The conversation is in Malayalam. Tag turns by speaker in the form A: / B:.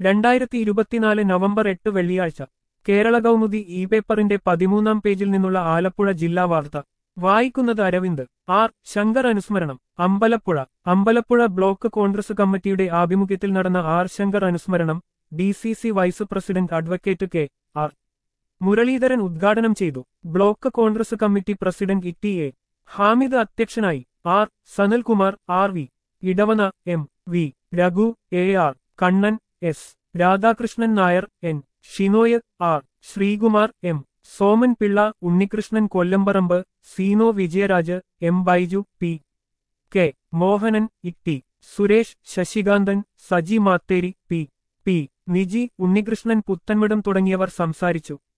A: രണ്ടായിരത്തി ഇരുപത്തിനാല് നവംബർ എട്ട് വെള്ളിയാഴ്ച കേരള കൗമുദി ഇ പേപ്പറിന്റെ പതിമൂന്നാം പേജിൽ നിന്നുള്ള ആലപ്പുഴ ജില്ലാ വാർത്ത വായിക്കുന്നത് അരവിന്ദ് ആർ ശങ്കർ അനുസ്മരണം അമ്പലപ്പുഴ അമ്പലപ്പുഴ ബ്ലോക്ക് കോൺഗ്രസ് കമ്മിറ്റിയുടെ ആഭിമുഖ്യത്തിൽ നടന്ന ആർ ശങ്കർ അനുസ്മരണം D C C vice president advocate K R Muraleedharan ഉദ്ഘാടനം ചെയ്തു block Congress committee president E T A Hamid അധ്യക്ഷനായി R Sanalkumar R V Edavana M V Raghu A R Kannan S Radhakrishnan Nair N Shinoy R Sreekumar M Soman Pillai Unnikrishnan Kollamparambu Seeno Vijayaraj M Baiju P K Mohanan T Suresh Sasikanthan Saji Matheri P P Niji Unnikrishnan Puthenvidom തുടങ്ങിയവർ സംസാരിച്ചു